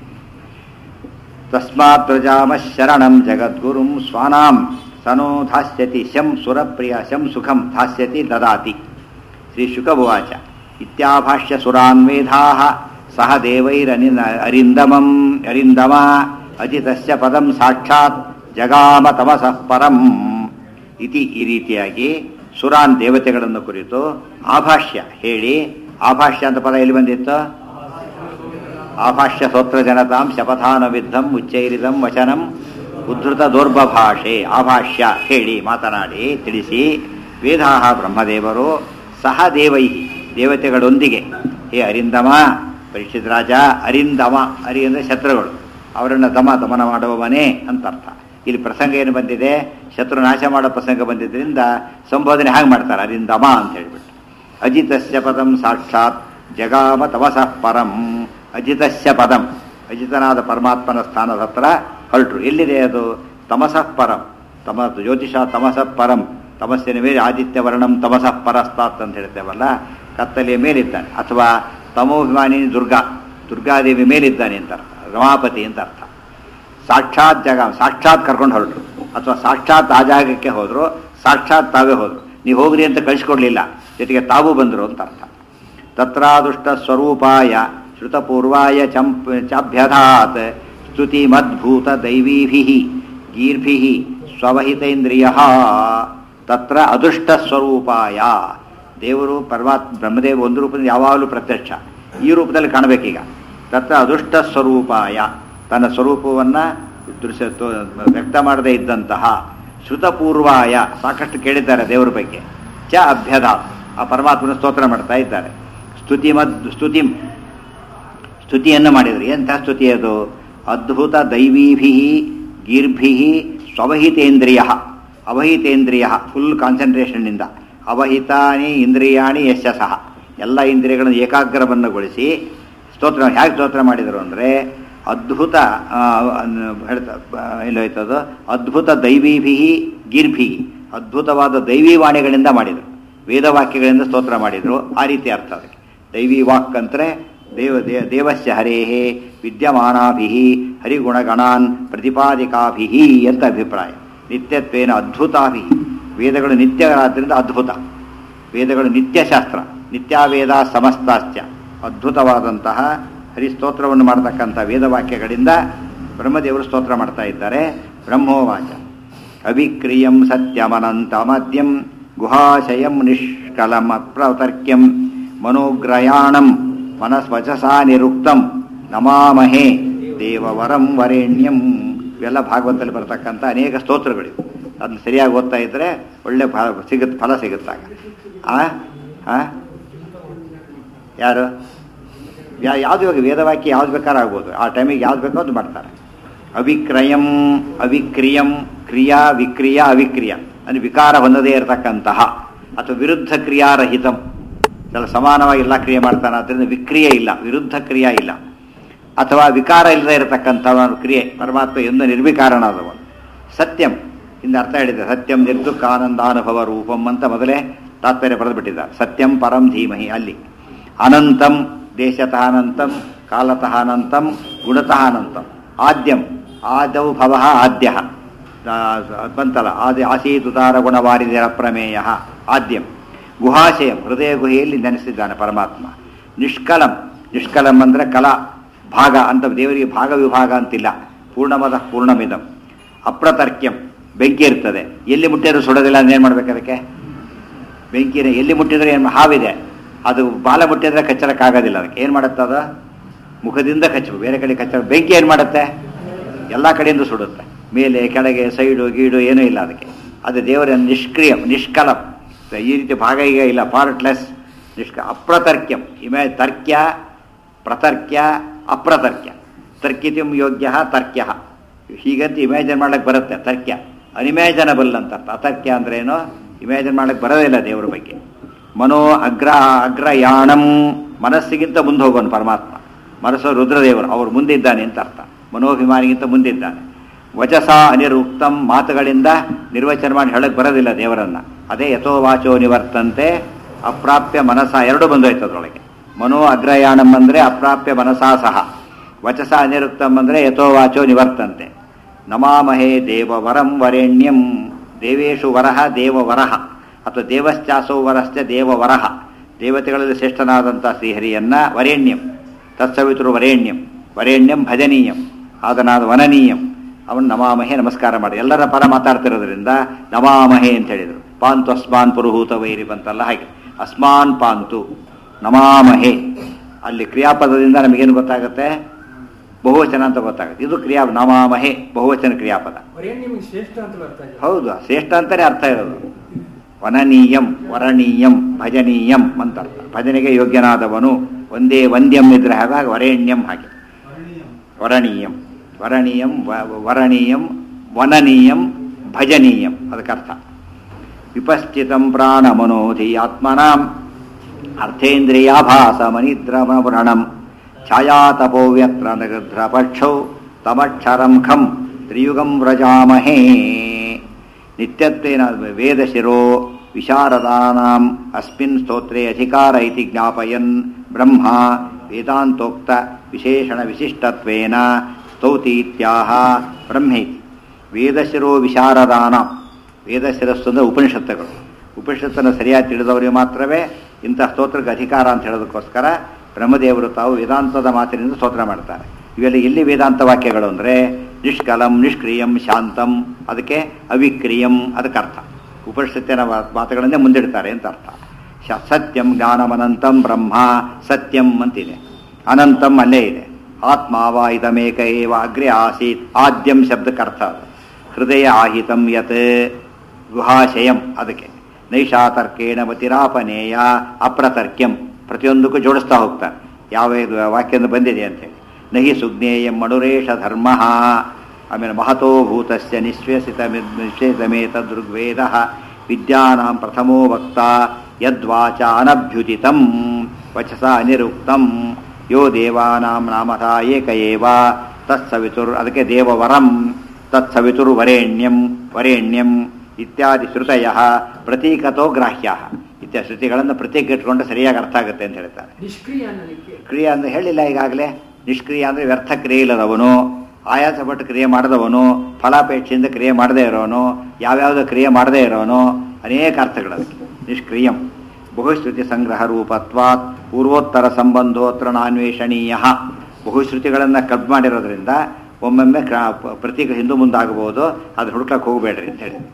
ತಸ್ಮಾತ್ ಪ್ರಜಾಮ ಶರಣಂ ಜಗದ್ಗುರುಂ ಸ್ವಾನಾಂ ಸನೋ ಧಾಸ್ಯತಿ ಶಂ ಸುರಪ್ರಿಯ ಶಂ ಸುಖಂ ಧಾಸ್ಯತಿ ದದಾತಿ ಶ್ರೀ ಶುಕಭುವಾಚ ಇತ್ಯಾಭಾಷ್ಯ ಸುರಾನ್ವೇಧಾ ಸಹ ದೇವೈರನಿ ಅರಿಂದಮಂ ಅರಿಂದಮ ಅಜಿತಸ್ಯ ಪದಂ ಸಾಕ್ಷಾತ್ ಜಗಾಮ ತಮಸಃ ಪರಂ ಇತಿ ಈ ರೀತಿಯಾಗಿ ಸುರಾನ್ ದೇವತೆಗಳನ್ನು ಕುರಿತು ಆಭಾಷ್ಯ ಹೇಳಿ ಆಭಾಷ್ಯ ಅಂತ ಪದ ಎಲ್ಲಿ ಬಂದಿತ್ತು ಆಭಾಷ್ಯ ಸ್ತೋತ್ರ ಜನತಾಂ ಶಪಥಾನ ವಿದ್ಧಂ ಉಚ್ಚೈರಿದಂ ವಚನಂ ಉದ್ಧೃತ ದೌರ್ಭಾಷೆ ಆಭಾಷ್ಯ ಹೇಳಿ ಮಾತನಾಡಿ ತಿಳಿಸಿ ವೇದಾಹ ಬ್ರಹ್ಮದೇವರು ಸಹ ದೇವೈ ದೇವತೆಗಳೊಂದಿಗೆ ಹೇ ಅರಿಂದಮ ಪರೀಕ್ಷಿತ್ ರಾಜ ಅರಿಂದಮ ಅರಿ ಅಂದರೆ ಶತ್ರುಗಳು ಅವರನ್ನು ದಮ ದಮನ ಮಾಡುವವನೇ ಅಂತ ಅರ್ಥ ಇಲ್ಲಿ ಪ್ರಸಂಗ ಏನು ಬಂದಿದೆ ಶತ್ರು ನಾಶ ಮಾಡೋ ಪ್ರಸಂಗ ಬಂದಿದ್ದರಿಂದ ಸಂಬೋಧನೆ ಹಾಗೆ ಮಾಡ್ತಾರೆ ಅರಿಂದಮ ಅಂತ ಹೇಳ್ಬಿಟ್ಟು ಅಜಿತಸ್ಯ ಪದಂ ಸಾಕ್ಷಾತ್ ಜಗಾಮ ತಮಸಃ ಪರಂ ಅಜಿತಸ್ಯ ಪದಂ ಅಜಿತನಾದ ಪರಮಾತ್ಮನ ಸ್ಥಾನದ ಹತ್ರ ಹೊರಟರು ಎಲ್ಲಿದೆ ಅದು ತಮಸಃ ಪರಂ ತಮ ಜ್ಯೋತಿಷ ತಮಸಃ ಪರಂ ತಮಸ್ಸಿನ ಮೇಲೆ ಆದಿತ್ಯ ವರ್ಣಂ ತಮಸಃ ಪರಸ್ತಾತ್ ಅಂತ ಹೇಳ್ತೇವಲ್ಲ ಕತ್ತಲೆಯ ಮೇಲಿದ್ದಾನೆ ಅಥವಾ ತಮೋಭಿಮಾನಿ ದುರ್ಗಾ ದುರ್ಗಾದೇವಿ ಮೇಲಿದ್ದಾನೆ ಅಂತ ಅರ್ಥ ರಮಾಪತಿ ಅಂತ ಅರ್ಥ ಸಾಕ್ಷಾತ್ ಜಾಗ ಸಾಕ್ಷಾತ್ ಕರ್ಕೊಂಡು ಹೊರಟರು ಅಥವಾ ಸಾಕ್ಷಾತ್ ಆ ಜಾಗಕ್ಕೆ ಹೋದ್ರು ಸಾಕ್ಷಾತ್ ತಾವೇ ಹೋದ್ರು ನೀವು ಹೋಗ್ರಿ ಅಂತ ಕಳಿಸ್ಕೊಡ್ಲಿಲ್ಲ ಜೊತೆಗೆ ತಾವು ಬಂದರು ಅಂತ ಅರ್ಥ ತತ್ರಾದುಷ್ಟ ಸ್ವರೂಪಾಯ ಶ್ರುತಪೂರ್ವಾಯ ಚಂಪ್ ಚಾಭ್ಯಧಾತ್ ಸ್ತುತಿ ಮದ್ಭೂತ ದೈವೀಭಿ ಗೀರ್ಭಿ ಸ್ವವಹಿತೇಂದ್ರಿಯ ತತ್ರ ಅದೃಷ್ಟ ಸ್ವರೂಪಾಯ ದೇವರು ಪರಮಾತ್ಮ ಬ್ರಹ್ಮದೇವ ಒಂದು ರೂಪದಿಂದ ಯಾವಾಗಲೂ ಪ್ರತ್ಯಕ್ಷ ಈ ರೂಪದಲ್ಲಿ ಕಾಣಬೇಕೀಗ ತತ್ರ ಅದೃಷ್ಟ ಸ್ವರೂಪಾಯ ತನ್ನ ಸ್ವರೂಪವನ್ನು ದೃಶ್ಯ ತೋ- ವ್ಯಕ್ತ ಮಾಡದೇ ಇದ್ದಂತಹ ಶ್ರುತಪೂರ್ವಾಯ ಸಾಕಷ್ಟು ಕೇಳಿದ್ದಾರೆ ದೇವರ ಬಗ್ಗೆ ಚ ಅಭ್ಯದ ಆ ಪರಮಾತ್ಮನ ಸ್ತೋತ್ರ ಮಾಡ್ತಾ ಇದ್ದಾರೆ ಸ್ತುತಿ ಮದ್ ಸ್ತುತಿಂ ಸ್ತುತಿಯನ್ನು ಮಾಡಿದರು ಎಂಥ ಸ್ತುತಿ ಅದು ಅದ್ಭುತ ದೈವೀಭಿ ಗೀರ್ಭಿ ಸ್ವವಹಿತೇಂದ್ರಿಯ ಅವಹಿತೇಂದ್ರಿಯ ಫುಲ್ ಕಾನ್ಸಂಟ್ರೇಷನ್ನಿಂದ ಅವಹಿತಾನಿ ಇಂದ್ರಿಯಾಣಿ ಯಶಸಃ ಎಲ್ಲ ಇಂದ್ರಿಯಗಳನ್ನು ಏಕಾಗ್ರವನ್ನುಗೊಳಿಸಿ ಸ್ತೋತ್ರ ಹೇಗೆ ಸ್ತೋತ್ರ ಮಾಡಿದರು ಅಂದರೆ ಅದ್ಭುತ ಆ, ಅನ್- ಹೇಳ್ತಾ ಎಲ್ಲೋಯ್ತದು ಅದ್ಭುತ ದೈವೀಭಿ ಗೀರ್ಭಿ ಅದ್ಭುತವಾದ ದೈವಿ ವಾಣಿಗಳಿಂದ ಮಾಡಿದರು ವೇದವಾಕ್ಯಗಳಿಂದ ಸ್ತೋತ್ರ ಮಾಡಿದರು ಆ ರೀತಿ ಅರ್ಥ ಅದಕ್ಕೆ ದೈವಿ ವಾಕ್ ಅಂದರೆ ದೇವ ದೇ ದೇವಸ್ಯ ಹರೇಹೇ ವಿದ್ಯಮಾನಾಭಿ ಹರಿಗುಣಗಣಾನ್ ಪ್ರತಿಪಾದಿಕಾಭಿ ಅಂತ ಅಭಿಪ್ರಾಯ ನಿತ್ಯತ್ವೇನ ಅದ್ಭುತಾಭಿ ವೇದಗಳು ನಿತ್ಯಗಳಾದ್ರಿಂದ ಅದ್ಭುತ ವೇದಗಳು ನಿತ್ಯಶಾಸ್ತ್ರ ನಿತ್ಯಾವೇದ ಸಮಸ್ತಾಶ್ಚ ಅದ್ಭುತವಾದಂತಹ ಹರಿಸ್ತೋತ್ರವನ್ನು ಮಾಡತಕ್ಕಂಥ ವೇದವಾಕ್ಯಗಳಿಂದ ಬ್ರಹ್ಮದೇವರು ಸ್ತೋತ್ರ ಮಾಡ್ತಾ ಇದ್ದಾರೆ ಬ್ರಹ್ಮೋವಾಚ ಅವಿಕ್ರಿಯಂ ಸತ್ಯಮನಂತಮದ್ಯಂ ಗುಹಾಶಯಂ ನಿಷ್ಕಲಂ ಅಪ್ರತರ್ಕ್ಯಂ ಮನೋಗ್ರಯಾಣಂ ಮನಸ್ವಚಸಾ ನಿರುಕ್ತಂ ನಮಾಮಹೇ ದೇವವರಂ ವರೇಣ್ಯಂ ಇವೆಲ್ಲ ಭಾಗವತದಲ್ಲಿ ಬರ್ತಕ್ಕಂಥ ಅನೇಕ ಸ್ತೋತ್ರಗಳಿವೆ ಅದನ್ನ ಸರಿಯಾಗಿ ಓದ್ತಾ ಇದ್ರೆ ಒಳ್ಳೆ ಫಲ ಸಿಗುತ್ತೆ ಫಲ ಸಿಗುತ್ತಾಗ ಆ ಆ ಯಾರು ಯಾ ಯಾವ್ದು ಇವಾಗ ವೇದವಾಕ್ಯ ಯಾವ್ದು ಬೇಕಾದ್ರೂ ಆಗ್ಬೋದು ಆ ಟೈಮಿಗೆ ಯಾವ್ದು ಬೇಕೋ ಅದು ಮಾಡ್ತಾರೆ ಅವಿಕ್ರಯಂ ಅವಿಕ್ರಿಯಂ ಕ್ರಿಯಾ ವಿಕ್ರಿಯ ಅವಿಕ್ರಿಯ ಅಂದರೆ ವಿಕಾರ ಹೊಂದದೇ ಇರತಕ್ಕಂತಹ ಅಥವಾ ವಿರುದ್ಧ ಕ್ರಿಯಾರಹಿತಂ ಎಲ್ಲ ಸಮಾನವಾಗಿ ಎಲ್ಲ ಕ್ರಿಯೆ ಮಾಡ್ತಾನೆ ಆದ್ದರಿಂದ ವಿಕ್ರಿಯೆ ಇಲ್ಲ ವಿರುದ್ಧ ಕ್ರಿಯಾ ಇಲ್ಲ ಅಥವಾ ವಿಕಾರ ಇಲ್ಲದೆ ಇರತಕ್ಕಂಥ ಒಂದು ಕ್ರಿಯೆ ಪರಮಾತ್ಮ ಎಂದು ನಿರ್ವಿಕಾರನಾದವನು ಸತ್ಯಂ ಇಂದ ಅರ್ಥ ಹೇಳಿದೆ ಸತ್ಯಂ ನಿರ್ದುಃಖ ಆನಂದಾನುಭವ ರೂಪಂ ಅಂತ ಮೊದಲೇ ತಾತ್ಪರ್ಯ ಬರೆದುಬಿಟ್ಟಿದ್ದಾರೆ ಸತ್ಯಂ ಪರಂ ಧೀಮಹಿ ಅಲ್ಲಿ ಅನಂತಂ ದೇಶತಃ ಅನಂತಂ ಕಾಲತಃ ಅನಂತಂ ಗುಣತಃ ಅನಂತಂ ಆದ್ಯಂ ಆದೌ ಭವ ಆದ್ಯ ಬಂತಲ್ಲ ಆದಿ ಆಸೀತುತಾರ ಗುಣವಾರಿದಿರ ಪ್ರಮೇಯ ಆದ್ಯಂ ಗುಹಾಶಯಂ ಹೃದಯ ಗುಹೆಯಲ್ಲಿ ನೆನೆಸಿದ್ದಾನೆ ಪರಮಾತ್ಮ ನಿಷ್ಕಲಂ ನಿಷ್ಕಲಂ ಅಂದರೆ ಕಲಾ ಭಾಗ ಅಂತ ದೇವರಿಗೆ ಭಾಗ ವಿಭಾಗ ಅಂತಿಲ್ಲ ಪೂರ್ಣಮದ ಪೂರ್ಣಮಿದಂ ಅಪ್ರತರ್ಕ್ಯಂ ಬೆಂಕಿ ಇರ್ತದೆ ಎಲ್ಲಿ ಮುಟ್ಟಿದ್ರು ಸುಡೋದಿಲ್ಲ ಏನು ಮಾಡ್ಬೇಕು ಅದಕ್ಕೆ ಬೆಂಕಿನ ಎಲ್ಲಿ ಮುಟ್ಟಿದ್ರೆ ಏನು ಹಾವಿದೆ ಅದು ಬಾಲ ಮುಟ್ಟಿದ್ರೆ ಕಚ್ಚರಕ್ಕಾಗೋದಿಲ್ಲ ಅದಕ್ಕೆ ಏನು ಮಾಡುತ್ತೆ ಅದು ಮುಖದಿಂದ ಕಚ್ಚಬೇಕು ಬೇರೆ ಕಡೆ ಕಚ್ಚ ಬೆಂಕಿ ಏನು ಮಾಡುತ್ತೆ ಎಲ್ಲ ಕಡೆಯಿಂದ ಸುಡುತ್ತೆ ಮೇಲೆ ಕೆಳಗೆ ಸೈಡು ಗೀಡು ಏನೂ ಇಲ್ಲ ಅದಕ್ಕೆ ಅದು ದೇವರ ನಿಷ್ಕ್ರಿಯ ನಿಷ್ಕಲಂ ಈ ರೀತಿ ಭಾಗ ಈಗ ಇಲ್ಲ ಪಾರ್ಟ್ಲೆಸ್ ನಿಷ್ಕ ಅಪ್ರತರ್ಕ್ಯಂ ಇಮೇ ತರ್ಕ್ಯ ಪ್ರತರ್ಕ್ಯ ಅಪ್ರತರ್ಕ್ಯ ತರ್ಕಿತಿಂ ಯೋಗ್ಯ ತರ್ಕ್ಯ ಹೀಗಂತ ಇಮ್ಯಾಜಿನ್ ಮಾಡಕ್ಕೆ ಬರುತ್ತೆ ತರ್ಕ್ಯ ಅನಿಮ್ಯಾಜನಬಲ್ ಅಂತ ಅರ್ಥ ಅತರ್ಕ್ಯ ಅಂದ್ರೆ ಏನು ಇಮ್ಯಾಜಿನ್ ಮಾಡಕ್ಕೆ ಬರೋದಿಲ್ಲ ದೇವರ ಬಗ್ಗೆ ಮನೋ ಅಗ್ರ ಅಗ್ರಯಾಣಂ ಮನಸ್ಸಿಗಿಂತ ಮುಂದೆ ಹೋಗೋನು ಪರಮಾತ್ಮ ಮನಸ್ಸು ರುದ್ರದೇವರು ಅವ್ರು ಮುಂದಿದ್ದಾನೆ ಅಂತ ಅರ್ಥ ಮನೋಭಿಮಾನಿಗಿಂತ ಮುಂದಿದ್ದಾನೆ ವಚಸ ಅನಿರುಕ್ತಂ ಮಾತುಗಳಿಂದ ನಿರ್ವಚನ ಮಾಡಿ ಹೇಳಕ್ಕೆ ಬರೋದಿಲ್ಲ ದೇವರನ್ನ ಅದೇ ಯಥೋ ವಾಚೋ ನಿವರ್ತಂತೆ ಅಪ್ರಾಪ್ಯ ಮನಸ ಎರಡು ಬಂದೋಯ್ತು ಅದರೊಳಗೆ ಮನೋ ಅಗ್ರಯಾಣಂ ಅಂದರೆ ಅಪ್ರಾಪ್ಯ ಮನಸಾ ಸಹ ವಚಸ ಅನಿರುಕ್ತಂ ಅಂದರೆ ಯಥೋ ವಾಚೋ ನಿವರ್ತಂತೆ ನಮಾಮಹೇ ದೇವವರಂ ವರೇಣ್ಯಂ ದೇವೇಶು ವರಹ ದೇವವರಹ ಅಥವಾ ದೇವಶ್ಚಾಸೋ ವರಶ್ಚ ದೇವವರಹ ದೇವತೆಗಳಲ್ಲಿ ಶ್ರೇಷ್ಠನಾದಂಥ ಶ್ರೀಹರಿಯನ್ನ ವರೇಣ್ಯಂ ತತ್ಸವಿತೃ ವರೇಣ್ಯಂ ವರೇಣ್ಯಂ ಭಜನೀಯಂ ಆದನಾದ ವನನೀಯಂ ಅವನು ನಮಾಮಹೆ ನಮಸ್ಕಾರ ಮಾಡಿ ಎಲ್ಲರ ಪರ ಮಾತಾಡ್ತಿರೋದ್ರಿಂದ ನಮಾಮಹೆ ಅಂತ ಹೇಳಿದರು ಪಾಂತು ಅಸ್ಮಾನ್ ಪುರುಹೂತ ವೈರಿ ಬಂತಲ್ಲ ಹಾಗೆ ಅಸ್ಮಾನ್ ಪಾಂತು ನಮಾಮಹೆ ಅಲ್ಲಿ ಕ್ರಿಯಾಪದದಿಂದ ನಮಗೇನು ಗೊತ್ತಾಗುತ್ತೆ ಬಹುವಚನ ಅಂತ ಗೊತ್ತಾಗುತ್ತೆ ಇದು ಕ್ರಿಯಾ ನಮಾಮಹೆ ಬಹುವಚನ ಕ್ರಿಯಾಪದ ವರೇಣ್ಯ ನಿಮಗೆ ಶ್ರೇಷ್ಠ ಅಂತ ಅರ್ಥ ಆಗಿದೆ ಹೌದು ಶ್ರೇಷ್ಠ ಅಂತಾನೆ ಅರ್ಥ ಇರೋದು ವನನೀಯಂ ವರಣೀಯಂ ಭಜನೀಯಂ ಅಂತ ಅರ್ಥ ಭಜನೆಗೆ ಯೋಗ್ಯನಾದವನು ಒಂದೇ ವಂದ್ಯಂ ಇದ್ರೆ ಹಾಗಾಗಿ ವರೇಣ್ಯಂ ಹಾಗೆ ವರಣೀಯಂ ವರಣೀಯಂ ವ- ವರಣೀಯಂ ವನನೀಯಂ ಭಜನೀಯಂ ಅದಕ್ಕರ್ಥ ವಿಪಶ್ಚಿತಂ ಪ್ರಾಣಮನೋಧಿ ಆತ್ಮನಾಂ ಅರ್ಥೇಂದ್ರಿಯಾಭಾಸ ಮನಿದ್ರಮವೃಣಂ ಛಾಯಾತಪೋ ವ್ಯತ್ರ ನಗಧ್ರ ಪಕ್ಷೌ ತಮಕ್ಷರಂ ಖಂ ತ್ರಿಯುಗಂ ವ್ರಜಾಮಹೇ ನಿತ್ಯತ್ವೇನ ವೇದಶಿರೋ ವಿಶಾರದಾನಾಂ ಅಸ್ಮಿನ್ ಸ್ತೋತ್ರೆ ಅಧಿಕಾರ ಇತಿ ಜ್ಞಾಪಯನ್ ಬ್ರಹ್ಮ ವೇದಾಂತೋಕ್ತ ವಿಶೇಷಣ ವಿಶಿಷ್ಟತ್ವೇನ ಸ್ತೌತಿ ಇತ್ಯಾಹ ಬ್ರಹ್ಮೇತಿ ವೇದಶಿರೋ ವಿಶಾರದಾನಾಂ ವೇದಶಿರಸ್ಸು ಅಂದರೆ ಉಪನಿಷತ್ತುಗಳು ಉಪನಿಷತ್ತನ್ನು ಸರಿಯಾಗಿ ತಿಳಿದವರಿಗೆ ಮಾತ್ರವೇ ಇಂತಹ ಸ್ತೋತ್ರಕ್ಕೆ ಅಧಿಕಾರ ಅಂತ ಹೇಳೋದಕ್ಕೋಸ್ಕರ ಬ್ರಹ್ಮದೇವರು ತಾವು ವೇದಾಂತದ ಮಾತಿನಿಂದ ಸ್ತೋತ್ರ ಮಾಡ್ತಾರೆ ಇವೆಲ್ಲ ಎಲ್ಲಿ ವೇದಾಂತ ವಾಕ್ಯಗಳು ಅಂದರೆ ನಿಷ್ಕಲಂ ನಿಷ್ಕ್ರಿಯಂ ಶಾಂತಂ ಅದಕ್ಕೆ ಅವಿಕ್ರಿಯಂ ಅದಕ್ಕೆ ಅರ್ಥ ಉಪನಿಷತ್ತಿನ ವಾ- ಮಾತುಗಳನ್ನೇ ಮುಂದಿಡ್ತಾರೆ ಅಂತ ಅರ್ಥ ಶ- ಸತ್ಯಂ ಜ್ಞಾನಮನಂತಂ ಬ್ರಹ್ಮ ಸತ್ಯಂ ಅಂತಿದೆ ಅನಂತಂ ಅಲ್ಲೇ ಇದೆ ಆತ್ಮಾವ ಇದಮೇಕ ಏವ ಅಗ್ರೆ ಆಸೀತ್ ಆದ್ಯಂ ಶಬ್ದಕ್ಕೆ ಅರ್ಥ ಅದು ಹೃದಯ ಆಹಿತಂ ಯತ್ ಗುಹಾಶಯಂ ಅದಕ್ಕೆ ನೈಷಾತರ್ಕೇಣ ಮತಿರಾಪನೇಯ ಅಪ್ರತರ್ಕ್ಯಂ ಪ್ರತಿಯೊಂದಕ್ಕೂ ಜೋಡಿಸ್ತಾ ಹೋಗ್ತಾರೆ ಯಾವ ಇದು ವಾಕ್ಯದಿಂದ ಬಂದಿದೆ ಅಂತೇಳಿ ನಹಿ ಸುಜ್ಞೇಯಂ ಮಣುರೇಶ ಧರ್ಮ ಆಮೇಲೆ ಮಹತೋ ಭೂತಸ್ಯ ನಿಶ್ವೇಸಿತ ನಿಶ್ವೇತಮೇತದೃಗ್ವೇದ ವಿದ್ಯಾನಾಂ ಪ್ರಥಮೋ ವಕ್ತ ಯದ್ವಾಚ ಅನಭ್ಯುದಿತಂ ವಚಸ ಅನಿರುಕ್ತಂ ಯೋ ದೇವಾನಾಂ ನಾಮಥ ಏಕ ಏವ ತತ್ಸವಿತುರ್ ಅದಕ್ಕೆ ದೇವವರಂ ತತ್ಸವಿತುರ್ ವರೇಣ್ಯಂ ವರೇಣ್ಯಂ ಇತ್ಯಾದಿ ಶ್ರುತಯ ಪ್ರತೀಕತೋ ಗ್ರಾಹ್ಯ ಇತ್ಯಾದಿ ಶ್ರುತಿಗಳನ್ನು ಪ್ರತೀಕ ಇಟ್ಕೊಂಡು ಸರಿಯಾಗಿ ಅರ್ಥ ಆಗುತ್ತೆ ಅಂತ ಹೇಳ್ತಾರೆ ನಿಷ್ಕ್ರಿಯ ಅನ್ನಲಿಕ್ಕೆ ಕ್ರಿಯೆ ಅಂದ್ರೆ ಹೇಳಿಲ್ಲ ಈಗಾಗಲೇ ನಿಷ್ಕ್ರಿಯ ಅಂದ್ರೆ ವ್ಯರ್ಥ ಕ್ರಿಯೆ ಇಲ್ಲದವನು ಆಯಾಸಪಟ್ಟು ಕ್ರಿಯೆ ಮಾಡದವನು ಫಲಾಪೇಕ್ಷೆಯಿಂದ ಕ್ರಿಯೆ ಮಾಡದೇ ಇರೋನು ಯಾವ್ಯಾವುದೋ ಕ್ರಿಯೆ ಮಾಡದೇ ಇರೋನು ಅನೇಕ ಅರ್ಥಗಳು ಅದಕ್ಕೆ ನಿಷ್ಕ್ರಿಯಂ ಬಹುಶ್ರುತಿ ಸಂಗ್ರಹ ರೂಪತ್ವಾತ್ ಪೂರ್ವೋತ್ತರ ಸಂಬಂಧೋತ್ರ ನಾನ್ವೇಷಣೀಯ ಬಹುಶ್ರುತಿಗಳನ್ನು ಕಬ್ ಮಾಡಿರೋದ್ರಿಂದ ಒಮ್ಮೊಮ್ಮೆ ಕ್ರ- ಪ್ರತೀಕ ಹಿಂದೂ ಮುಂದಾಗಬಹುದು ಅದು ಹುಡುಕ್ಲಕ್ಕೆ ಹೋಗಬೇಡ್ರಿ ಅಂತ ಹೇಳಿ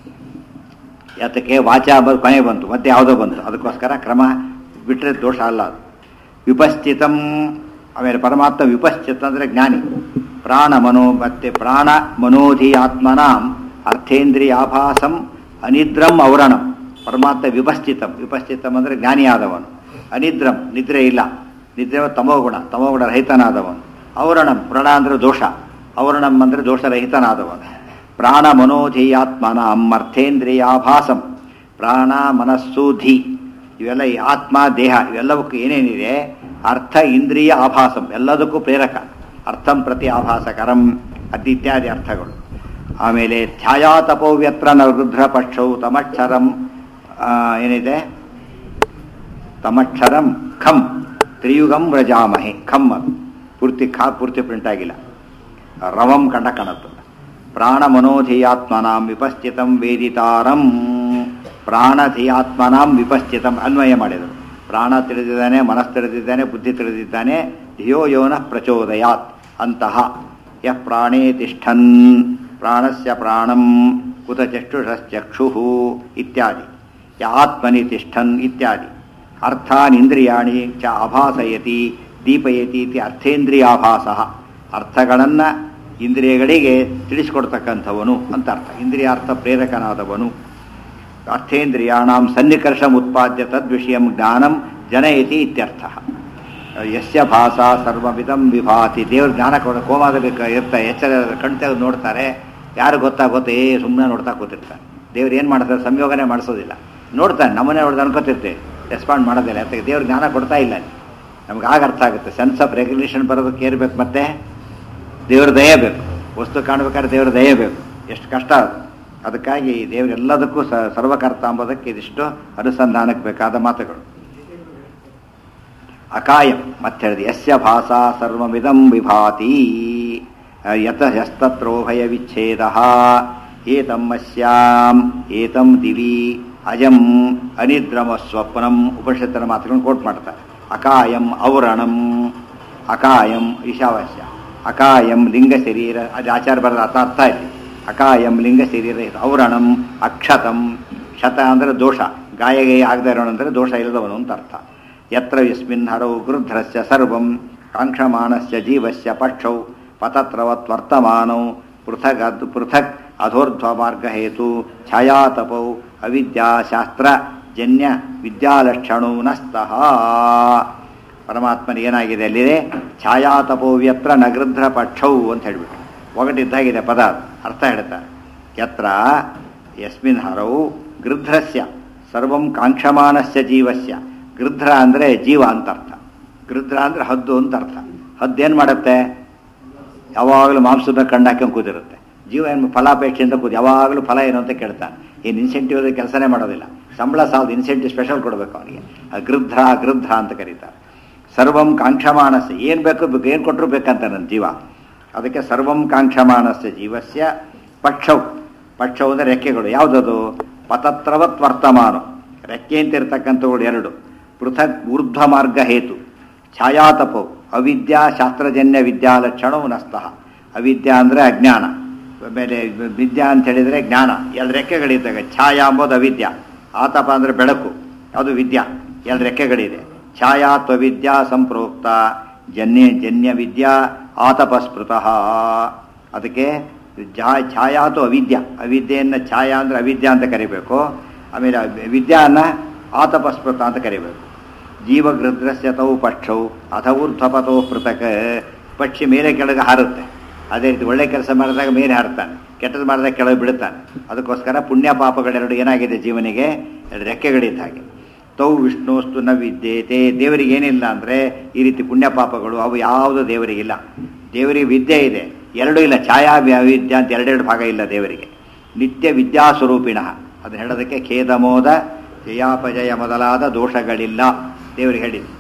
ಯಾತಕ್ಕೆ ವಾಚ ಬ ಕೊನೆ ಬಂತು ಮತ್ತೆ ಯಾವುದೋ ಬಂತು ಅದಕ್ಕೋಸ್ಕರ ಕ್ರಮ ಬಿಟ್ಟರೆ ದೋಷ ಅಲ್ಲ ಅದು ವಿಪಸ್ಥಿತಂ ಆಮೇಲೆ ಪರಮಾತ್ಮ ವಿಪಸ್ಥಿತ ಅಂದರೆ ಜ್ಞಾನಿ ಪ್ರಾಣ ಮನೋ ಮತ್ತೆ ಪ್ರಾಣ ಮನೋಧಿ ಆತ್ಮನಾಂ ಅರ್ಥೇಂದ್ರಿಯಾಭಾಸಂ ಅನಿದ್ರಂ ಔರಣಂ ಪರಮಾತ್ಮ ವಿಪಸ್ಥಿತಂ ವಿಪಸ್ಥಿತಂ ಅಂದರೆ ಜ್ಞಾನಿಯಾದವನು ಅನಿದ್ರಂ ನಿದ್ರೆ ಇಲ್ಲ ನಿದ್ರೆ ತಮೋಗುಣ ತಮೋಗುಣ ರಹಿತನಾದವನು ಔರಣಂ ಪ್ರಣ ಅಂದರೆ ದೋಷ ಔರಣಂ ಅಂದರೆ ದೋಷರಹಿತನಾದವನು ಪ್ರಾಣ ಮನೋಧಿಯಾತ್ಮನ ಅರ್ಥೇಂದ್ರಿಯಾಭಾಸಂ ಪ್ರಾಣ ಮನಸ್ಸು ಧಿ ಇವೆಲ್ಲ ಈ ಆತ್ಮ ದೇಹ ಇವೆಲ್ಲವಕ್ಕೂ ಏನೇನಿದೆ ಅರ್ಥ ಇಂದ್ರಿಯ ಆಭಾಸಂ ಎಲ್ಲದಕ್ಕೂ ಪ್ರೇರಕ ಅರ್ಥಂ ಪ್ರತಿ ಆಭಾಸಕರಂ ಅದಿತ್ಯಾದಿ ಅರ್ಥಗಳು ಆಮೇಲೆ ಛಾಯಾತಪೋವ್ಯತ್ರ ನರುದ್ರ ಪಕ್ಷವು ತಮಕ್ಷರಂ ಆ, ಏನಿದೆ ತಮಕ್ಷರಂ ಖಂ ತ್ರಿಯುಗಂ ವ್ರಜಾಮಹೆ ಖಂ ಅದು ಪೂರ್ತಿ ಖಾ ಪೂರ್ತಿ ಪ್ರಿಂಟ್ ಆಗಿಲ್ಲ ರವಂ ಕಂಡ ಕಾಣತ್ತು ಪ್ರಾಣ ಮನೋಧಿಯಾತ್ಮನಾಂ ವಿಪಸ್ಥಿತಂ ವೇದಿತಾರಂ ಪ್ರಾಣಧಿಯಾತ್ಮನಾಂ ವಿಪಸ್ಥಿತಂ ಅನ್ವಯ ಮಾಡಿದರು ಪ್ರಾಣ ತಿಳಿದಿದ್ದಾನೆ ಮನಸ್ಸು ತಿಳಿದಿದ್ದಾನೆ ಬುದ್ಧಿ ತಿಳಿದಿದ್ದಾನೆ ಧಿಯೋ ಯೋನ ಪ್ರಚೋದಯಾತ್ ಅಂತಹ ಯ ಪ್ರಾಣೇ ತಿಷ್ಠನ್ ಪ್ರಾಣಸ್ಯ ಪ್ರಾಣಂ ಕುತ ಚಕ್ಷುಷಶ್ಚಕ್ಷು ಇತ್ಯಾದಿ ಯ ಆತ್ಮನಿ ತಿಷ್ಠನ್ ಇತ್ಯಾದಿ ಅರ್ಥಾನಿಂದ್ರಿಯಾಣಿ ಚ ಆಭಾಸಯತಿ ದೀಪಯತಿ ಇತಿ ಅರ್ಥೇಂದ್ರಿಯಾಭಾಸ ಅರ್ಥಗಳನ್ನು ಇಂದ್ರಿಯಗಳಿಗೆ ತಿಳಿಸಿಕೊಡ್ತಕ್ಕಂಥವನು ಅಂತ ಅರ್ಥ ಇಂದ್ರಿಯಾರ್ಥ ಪ್ರೇರಕನಾದವನು ಅರ್ಥೇಂದ್ರಿಯಾಣಾಂ ಸನ್ನಿಕರ್ಷಂ ಉತ್ಪಾದ್ಯ ತದ್ವಿಷಯಂ ಜ್ಞಾನಂ ಜನಯತಿ ಇತ್ಯರ್ಥ ಯಸ್ಯ ಭಾಷಾ ಸರ್ವವಿಧಂ ವಿಭಾತಿ ದೇವ್ರ ಜ್ಞಾನ ಕೊಡ ಕೋಮಾದಲ್ಲಿ ಇರ್ತಾರೆ ಎಚ್ಚರ ಕಣ್ ತೆಗೆದು ನೋಡ್ತಾರೆ ಯಾರು ಗೊತ್ತಾ ಗೊತ್ತೇ ಸುಮ್ಮನೆ ನೋಡ್ತಾ ಕೂತಿರ್ತಾರೆ ದೇವ್ರು ಏನು ಮಾಡ್ತಾರೆ ಸಂಯೋಗನೆ ಮಾಡಿಸೋದಿಲ್ಲ ನೋಡ್ತಾನೆ ನಮ್ಮನೆ ನೋಡ್ದು ಅನ್ಕೋತಿರ್ತೇವೆ ರೆಸ್ಪಾಂಡ್ ಮಾಡೋದಿಲ್ಲ ಯಾಕೆ ದೇವ್ರ ಜ್ಞಾನ ಕೊಡ್ತಾ ಇಲ್ಲ ನಮ್ಗೆ ಆಗ ಅರ್ಥ ಆಗುತ್ತೆ ಸೆನ್ಸ್ ಆಫ್ ರೆಗ್ಯುಲೇಷನ್ ಬರೋದಕ್ಕೆ ಏರ್ಬೇಕು ಮತ್ತೆ ದೇವ್ರ ದಯೆ ಬೇಕು ವಸ್ತು ಕಾಣಬೇಕಾದ್ರೆ ದೇವ್ರ ದಯೆ ಬೇಕು ಎಷ್ಟು ಕಷ್ಟ ಅದು ಅದಕ್ಕಾಗಿ ದೇವ್ರ ಎಲ್ಲದಕ್ಕೂ ಸ ಸರ್ವಕರ್ತ ಎಂಬುದಕ್ಕೆ ಇದಿಷ್ಟು ಅನುಸಂಧಾನಕ್ಕೆ ಬೇಕಾದ ಮಾತುಗಳು ಅಕಾಯಂ ಮತ್ತೆ ಹೇಳಿದೆ ಯಸ್ಯ ಭಾಷಾ ಸರ್ವಮಿದಂ ವಿಭಾತಿ ಯತ ಯಸ್ತತ್ರೋಭಯ ವಿಚ್ಛೇದ ಏತಂ ಮಸ್ಯಾಂ ಏತಂ ದಿವಿ ಅಜಂ ಅನಿದ್ರಮ ಸ್ವಪ್ನಂ ಉಪನಿಷತ್ತಿನ ಮಾತುಗಳನ್ನು ಕೋಟ್ ಮಾಡ್ತಾರೆ ಅಕಾಯಂ ಔರಣಂ ಅಕಾಯಂ ಈಶಾವಾಸ್ಯ ಅಕಾಯಂ ಲಿಂಗ ಶರೀರ ಅದು ಆಚಾರ ಬರದ ಅರ್ಥ ಅರ್ಥ ಇದೆ ಅಕಾಯಂ ಲಿಂಗ ಶರೀರ ಇದು ಔರಣಂ ಅಕ್ಷತಂ ಶತ ಅಂದರೆ ದೋಷ ಗಾಯ ಗಾಯ ಆಗದೆ ಇರೋಣ ಅಂದರೆ ದೋಷ ಇಲ್ಲದವನು ಅಂತ ಅರ್ಥ ಯತ್ರ ಯಸ್ಮಿನ್ ಹರೌ ಗೃಧ್ರಸ್ಯ ಸರ್ವಂ ಕಾಂಕ್ಷಮಾಣಸ್ಯ ಜೀವಸ್ಯ ಪಕ್ಷೌ ಪತತ್ರವತ್ ವರ್ತಮಾನೌ ಪೃಥಗ್ ಅದ್ ಪೃಥಕ್ ಅಧೋರ್ಧ್ವ ಮಾರ್ಗ ಹೇತು ಛಾಯಾತಪೌ ಅವಿದ್ಯಾಶಾಸ್ತ್ರ ಜನ್ಯ ವಿದ್ಯಾಲಕ್ಷಣೋ ನಸ್ತಃ ಪರಮಾತ್ಮನಿಗೆ ಏನಾಗಿದೆ ಅಲ್ಲಿದೆ ಛಾಯಾತಪೋವ್ಯತ್ರ ನಗೃಧ್ರ ಪಕ್ಷೌ ಅಂತ ಹೇಳ್ಬಿಟ್ಟು ಒಗಟಿದ್ದಾಗಿದೆ ಪದ ಅದು. ಅರ್ಥ ಹೇಳ್ತಾರೆ ಯತ್ರ ಯಸ್ಮಿನ್ ಹರವು ಗೃಧ್ರಸ್ಯ ಸರ್ವಂ ಕಾಂಕ್ಷಮಾನಸ್ಯ ಜೀವಸ್ಯ ಗೃಧ್ರ ಅಂದರೆ ಜೀವ ಅಂತ ಅರ್ಥ ಗೃಧ್ರ ಅಂದರೆ ಹದ್ದು ಅಂತ ಅರ್ಥ ಹದ್ದು ಏನು ಮಾಡುತ್ತೆ ಯಾವಾಗಲೂ ಮಾಂಸದ ಕಣ್ಣು ಹಾಕೊಂಡು ಕೂತಿರುತ್ತೆ ಜೀವ ಏನು ಫಲಾಪೇಕ್ಷೆಯಿಂದ ಕೂತು ಯಾವಾಗಲೂ ಫಲ ಏನು ಅಂತ ಕೇಳ್ತಾನೆ ಏನು ಇನ್ಸೆಂಟಿವ್ ಕೆಲಸನೇ ಮಾಡೋದಿಲ್ಲ ಸಂಬಳ ಸಾಲದು ಇನ್ಸೆಂಟಿವ್ ಸ್ಪೆಷಲ್ ಕೊಡಬೇಕು ಅವನಿಗೆ ಗೃಧ್ರ ಗೃಧ್ರ ಅಂತ ಕರೀತಾರೆ ಸರ್ವಂ ಕಾಂಕ್ಷಮಾನಸ್ಯ ಏನು ಬೇಕು ಏನು ಕೊಟ್ಟರು ಬೇಕಂತ ನನ್ನ ಜೀವ ಅದಕ್ಕೆ ಸರ್ವಂ ಕಾಂಕ್ಷಮಾನಸ್ಯ ಜೀವಸ್ಯ ಪಕ್ಷವು ಪಕ್ಷವು ಅಂದರೆ ರೆಕ್ಕೆಗಳು ಯಾವುದದು ಪತತ್ರವತ್ ವರ್ತಮಾನ ರೆಕ್ಕೆ ಅಂತ ಇರ್ತಕ್ಕಂಥವುಗಳು ಎರಡು ಪೃಥಕ್ ಊರ್ಧ್ವ ಮಾರ್ಗ ಹೇತು ಛಾಯಾತಪವು ಅವಿದ್ಯಾ ಶಾಸ್ತ್ರಜನ್ಯ ವಿದ್ಯಾಲಕ್ಷಣವು ನಸ್ತಃ ಅವಿದ್ಯಾ ಅಂದರೆ ಅಜ್ಞಾನ ಆಮೇಲೆ ವಿದ್ಯಾ ಅಂತ ಹೇಳಿದರೆ ಜ್ಞಾನ ಎರಡು ರೆಕ್ಕೆಗಳಿದ್ದಾಗ ಛಾಯಾ ಅಂಬೋದು ಅವಿದ್ಯಾ ಆತಪ ಅಂದರೆ ಬೆಳಕು ಅದು ವಿದ್ಯಾ ಎರಡು ರೆಕ್ಕೆಗಳಿದೆ ಛಾಯಾತ್ವವಿದ್ಯಾ ಸಂಪ್ರೋಕ್ತ ಜನ್ಯ ಜನ್ಯ ವಿದ್ಯಾ ಆತಪಸ್ಮೃತಃ ಅದಕ್ಕೆ ಜಾ ಛಾಯಾತು ಅವಿದ್ಯಾ ಅವಿದ್ಯೆಯನ್ನು ಛಾಯಾ ಅಂದರೆ ಅವಿದ್ಯಾ ಅಂತ ಕರಿಬೇಕು ಆಮೇಲೆ ವಿದ್ಯಾನ ಆತಪಸ್ಮೃತ ಅಂತ ಕರಿಬೇಕು ಜೀವಗೃದ್ರಸ್ಯ ತೌ ಪಕ್ಷೌ ಅಥ ಊರ್ಧ್ವಪತೋ ಪೃಥಕ್ ಪಕ್ಷಿ ಮೇಲೆ ಕೆಳಗೆ ಹಾರುತ್ತೆ ಅದೇ ರೀತಿ ಒಳ್ಳೆ ಕೆಲಸ ಮಾಡಿದಾಗ ಮೇಲೆ ಹಾರ್ತಾನೆ ಕೆಟ್ಟದ್ದು ಮಾಡಿದಾಗ ಕೆಳಗೆ ಬಿಡುತ್ತಾನೆ ಅದಕ್ಕೋಸ್ಕರ ಪುಣ್ಯ ಪಾಪಗಳೆರಡು ಏನಾಗಿದೆ ಜೀವನಿಗೆ ಎರಡು ರೆಕ್ಕೆಗಳಿದ್ದ ಹಾಗೆ ತೌ ವಿಷ್ಣುಸ್ತು ನ ವಿದ್ಯೇತೆ ದೇವರಿಗೆ ಏನಿಲ್ಲ ಅಂದರೆ ಈ ರೀತಿ ಪುಣ್ಯ ಪಾಪಗಳು ಅವು ಯಾವುದು ದೇವರಿಗಿಲ್ಲ ದೇವರಿಗೆ ವಿದ್ಯೆ ಇದೆ ಎರಡೂ ಇಲ್ಲ ಛಾಯಾ ವಿದ್ಯೆ ಅಂತ ಎರಡೆರಡು ಭಾಗ ಇಲ್ಲ ದೇವರಿಗೆ ನಿತ್ಯ ವಿದ್ಯಾಸ್ವರೂಪಿಣ ಅದನ್ನ ಹೇಳೋದಕ್ಕೆ ಖೇದಮೋದ ಜಯಾಪಜಯ ಮೊದಲಾದ ದೋಷಗಳಿಲ್ಲ ದೇವರಿಗೆ ಹೇಳಿದ್ದು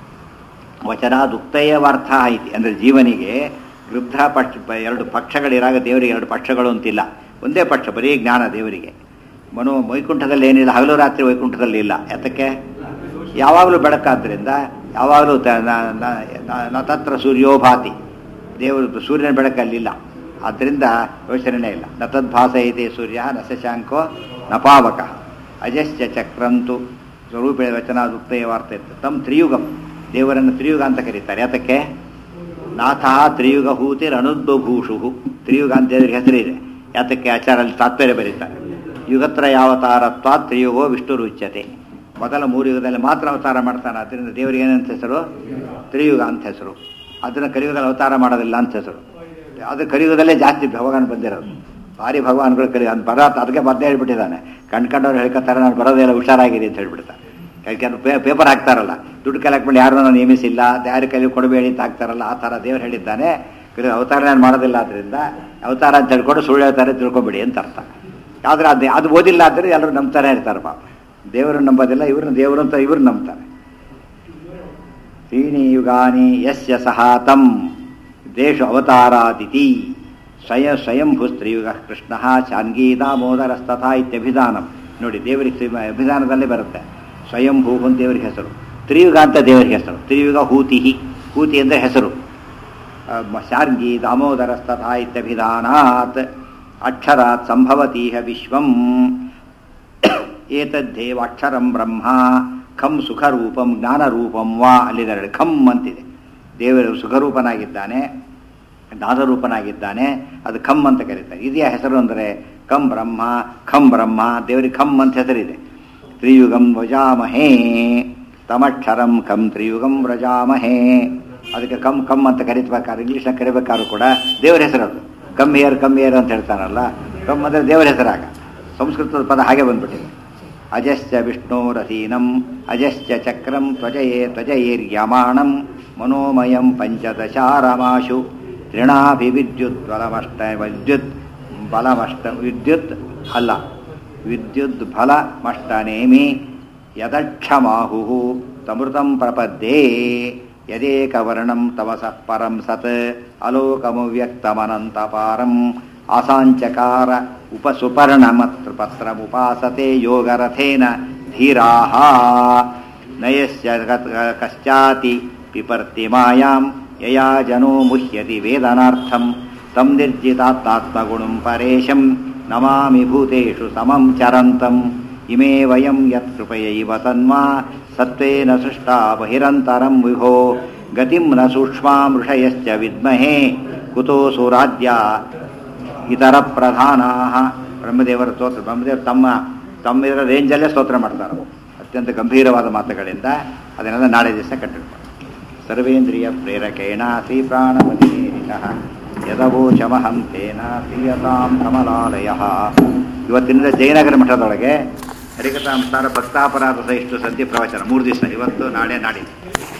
ವಚನ ದುಕ್ತಯವಾರ್ಥ ಐತಿ ಅಂದರೆ ಜೀವನಿಗೆ ಗೃಬ್ಧ ಪಕ್ಷ ಪ- ಎರಡು ಪಕ್ಷಗಳಿರಾಗ ದೇವರಿಗೆ ಎರಡು ಪಕ್ಷಗಳು ಅಂತಿಲ್ಲ ಒಂದೇ ಪಕ್ಷ ಬರೀ ಜ್ಞಾನ ದೇವರಿಗೆ ಮನೋ ವೈಕುಂಠದಲ್ಲಿ ಏನಿಲ್ಲ ಹಗಲು ರಾತ್ರಿ ವೈಕುಂಠದಲ್ಲಿ ಇಲ್ಲ ಯಾತಕ್ಕೆ ಯಾವಾಗಲೂ ಬೆಳಕಾದ್ರಿಂದ ಯಾವಾಗಲೂ ತ- ನ- ನ- ನ- ನ ತತ್ರ ಸೂರ್ಯೋಭಾತಿ ದೇವರು ಸೂರ್ಯನ ಬೆಳಕಲ್ಲಿಲ್ಲ ಆದ್ದರಿಂದ ಯೋಚನೆ ಇಲ್ಲ ನ ತದ್ಭಾಸ ಇದೆ ಸೂರ್ಯ ನ ಶಶಾಂಕೋ ನ ಪಾವಕ ಅಜಶ್ಚ ಚಕ್ರಂತು ಸ್ವರೂಪ ವಚನ ದುಕ್ತಯ ವಾರ್ತೆ ಇರ್ತದೆ ತಮ್ಮ ತ್ರಿಯುಗಂ ದೇವರನ್ನು ತ್ರಿಯುಗ ಅಂತ ಕರೀತಾರೆ ಯಾತಕ್ಕೆ ನಾಥ ತ್ರಿಯುಗ ಹೂತಿರ್ ಅನುದ್ಭೂಷು ತ್ರಿಯುಗ ಅಂತ ದೇವರಿಗೆ ಹೆಸರಿದೆ ಯಾತಕ್ಕೆ ಆಚಾರಲ್ಲಿ ತಾತ್ಪರ್ಯ ಬರೀತಾರೆ ಯುಗತ್ರ ಯಾವತಾರತ್ವ ತ್ರಿಯುಗೋ ವಿಷ್ಣು ರುಚ್ಯತೆ ಮೊದಲ ಮೂರು ಯುಗದಲ್ಲಿ ಮಾತ್ರ ಅವತಾರ ಮಾಡ್ತಾನೆ ಅದರಿಂದ ದೇವರಿಗೆ ಏನಂತ ಹೆಸರು ತ್ರಿಯುಗ ಅಂತ ಹೆಸರು ಅದನ್ನು ಕಲಿಯುಗದಲ್ಲಿ ಅವತಾರ ಮಾಡೋದಿಲ್ಲ ಅಂತ ಹೆಸರು ಅದು ಕಲಿಯುಗದಲ್ಲೇ ಜಾಸ್ತಿ ಭಗವಾನ್ ಬಂದಿರೋದು ಭಾರಿ ಭಗವಾನ್ಗಳು ಕಲಿ ಅದು ಬರತ್ತ ಅದಕ್ಕೆ ಮತ್ತೆ ಹೇಳ್ಬಿಟ್ಟಿದ್ದಾನೆ ಕಂಡ್ಕೊಂಡವ್ರು ಹೇಳ್ಕೊತಾರೆ ನಾನು ಬರೋದೇ ಇಲ್ಲ ಹುಷಾರಾಗಿದೆ ಅಂತ ಹೇಳ್ಬಿಡ್ತಾರೆ ಯಾಕೆಂದ್ರೆ ಪೇ ಪೇಪರ್ ಹಾಕ್ತಾರಲ್ಲ ದುಡ್ಡು ಕಲೆಕ್ಟ್ ಯಾರನ್ನೂ ನೇಮಿಸಿಲ್ಲ ಯಾರ ಕೈಲಿ ಕೊಡಬೇಡಿ ಅಂತ ಹಾಕ್ತಾರಲ್ಲ ಆ ಥರ ದೇವ್ರು ಹೇಳಿದ್ದಾನೆ ಕಲಿ ಅವತಾರ ನಾನು ಮಾಡೋದಿಲ್ಲ ಆದ್ದರಿಂದ ಅವತಾರ ಅಂತ ಹೇಳ್ಕೊಂಡು ಸುಳ್ಳು ಹೇಳ್ತಾರೆ ತಿಳ್ಕೊಬೇಡಿ ಅಂತ ಅರ್ಥ ಆದ್ರೆ ಅದು ಅದು ಓದಿಲ್ಲ ಅಂದರೆ ಎಲ್ಲರೂ ನಂಬ್ತಾನೆ ಇರ್ತಾರೆ ಪಾಪ ದೇವರನ್ನು ನಂಬೋದಿಲ್ಲ ಇವ್ರನ್ನ ದೇವರು ಅಂತ ಇವ್ರು ನಂಬ್ತಾರೆ ತ್ರೀಣಿ ಯುಗಾನಿ ಯಸ್ಯ ಸಹ ತಂ ದೇಶ ಅವತಾರಾದಿತಿ ಸ್ವಯ ಸ್ವಯಂಭೂ ಸ್ತ್ರೀಯುಗ ಕೃಷ್ಣ ಶಾನ್ಗೀ ದಾಮೋದರಸ್ತಥಾ ಇತ್ಯಭಿಧಾನಂ ನೋಡಿ ದೇವರಿಗೆ ಶ್ರೀ- ಅಭಿಧಾನದಲ್ಲೇ ಬರುತ್ತೆ ಸ್ವಯಂಭೂ ಅಂತ ದೇವರಿಗೆ ಹೆಸರು ತ್ರಿಯುಗ ಅಂತ ದೇವರಿಗೆ ಹೆಸರು ತ್ರಿಯುಗ ಹೂತಿ ಹೂತಿ ಅಂದರೆ ಹೆಸರು ಆ, ಮ- ಶಾರ್ಗಿ ದಾಮೋದರಸ್ತಥಾ ಇತ್ಯಭಿಧಾನಾತ್ ಅಕ್ಷರಾತ್ ಸಂಭವತೀಹ ವಿಶ್ವಂ ಏತದ್ದೇವ ಅಕ್ಷರಂ ಬ್ರಹ್ಮ ಖಂ ಸುಖರೂಪಂ ಜ್ಞಾನರೂಪಂ ವಾ ಅಲ್ಲಿದ್ದಾರೆ ಖಂ ಅಂತಿದೆ ದೇವರು ಸುಖರೂಪನಾಗಿದ್ದಾನೆ ಜ್ಞಾನರೂಪನಾಗಿದ್ದಾನೆ ಅದು ಖಂ ಅಂತ ಕರೀತಾರೆ ಇದೆಯಾ ಹೆಸರು ಅಂದರೆ ಕಂ ಬ್ರಹ್ಮ ಖಂ ಬ್ರಹ್ಮ ದೇವರಿಗೆ ಖಂ ಅಂತ ಹೆಸರಿದೆ ತ್ರಿಯುಗಂ ವ್ರಜಾಮಹೇ ತಮಕ್ಷರಂ ಕಂ ತ್ರಿಯುಗಂ ವ್ರಜಾಮಹೇ ಅದಕ್ಕೆ ಕಮ್ ಕಮ್ ಅಂತ ಕರಿಬೇಕಾದ್ರೆ ಇಂಗ್ಲೀಷ್ನಾಗ ಕರಿಬೇಕಾದ್ರೂ ಕೂಡ ದೇವರ ಹೆಸರದು ಕಮ್ ಏರ್ ಕಮ್ ಏರ್ ಅಂತ ಹೇಳ್ತಾನಲ್ಲ ಕಮ್ ಅಂದರೆ ದೇವರ ಹೆಸರಾಗ ಸಂಸ್ಕೃತದ ಪದ ಹಾಗೆ ಬಂದ್ಬಿಟ್ಟಿದೆ ಅಜಶ್ಚ ವಿಷ್ಣೋರಸೀನಂ ಅಜಶ್ಚ ಚಕ್ರಂ ತ್ವಜಯೇ ತ್ವಜಯೇರ್ಯಮಾಣಂ ಮನೋಮಯಂ ಪಂಚದಶಾರಮಾಶು ತ್ರಿಣಾಭಿವಿದ್ಯುತ್ ಬಲಮಷ್ಟ ವಿದ್ಯುತ್ ಬಲಮಷ್ಟ ವಿದ್ಯುತ್ ಅಲ್ಲ ವಿದ್ಯುತ್ ಫಲಮಷ್ಟನೇಮಿ ಯದಕ್ಷಮಾಹು ತಮೃತಂ ಪ್ರಪದ್ಯೇ ಯದೇಕವರ್ಣಂ ತಮಸಃ ಪರಂ ಸತ್ ಅಲೋಕಮವ್ಯಕ್ತಮನಂತಪಾರಂ ಆಸಾಂಚಕಾರ ಉಪಸುಪರ್ಣಮತ್ರ ಪತ್ರಮುಪಾಸತೆ ಯೋಗರಥೇನ ಧೀರಾಹ ನಯಸ್ಯ ಗತ್- ಕಶ್ಚಾತಿ ಪಿಪರ್ತಿ ಮಾಯಾಂ ಯಯಾ ಜನೋ ಮುಹ್ಯತಿ ವೇದನಾರ್ಥಂ ತಂ ನಿರ್ಜಿತಾತ್ಮಾತ್ಮಗುಣಂ ಪರೇಶಂ ನಮಾಮಿ ಭೂತೇಷು ಸಮಂ ಚರಂತಂ ಇಮೇ ವಯಂ ಯತ್ ಕೃಪಯೈವ ತನ್ಮಾ ಸತ್ವೇನ ಸೃಷ್ಟಾ ಬಹಿರಂತರಂ ವಿಭೋ ಗತಿಂ ನ ಸೂಕ್ಷ್ಮಾಂ ಋಷಯಶ್ಚ ವಿದ್ಮಹೇ ಕುತೋ ಸುರಾದ್ಯ ಇತರ ಪ್ರಧಾನಾ ಬ್ರಹ್ಮದೇವರ ಸ್ತೋತ್ರ ಬ್ರಹ್ಮದೇವರು ತಮ್ಮ ತಮ್ಮ ಇದರ ರೇಂಜಲ್ಲೇ ಸ್ತೋತ್ರ ಮಾಡ್ತಾರೆ ಅತ್ಯಂತ ಗಂಭೀರವಾದ ಮಾತುಗಳಿಂದ ಅದನ್ನೆಲ್ಲ ನಾಳೆ ದಿವಸ ಕಟ್ಟಿಡ್ತಾರೆ ಸರ್ವೇಂದ್ರಿಯ ಪ್ರೇರಕೇಣ ಶ್ರೀ ಪ್ರಾಣಪತಿನಿರಿತಃ ಯದವೋಚಮಹಂ ತೇನ ಪ್ರಿಯತಾಂ ಕಮಲಾಲಯ ಇವತ್ತಿನಿಂದ ಜಯನಗರ ಮಠದೊಳಗೆ ಹರಿಕಥಾಂಸಾರ ಭಕ್ತಾಪರಾಧ ಸಹಿಷ್ಣು ಸಂಧಿ ಪ್ರವಚನ ಮೂರು ದಿವಸ ಇವತ್ತು ನಾಳೆ ನಾಡಿದ್ದು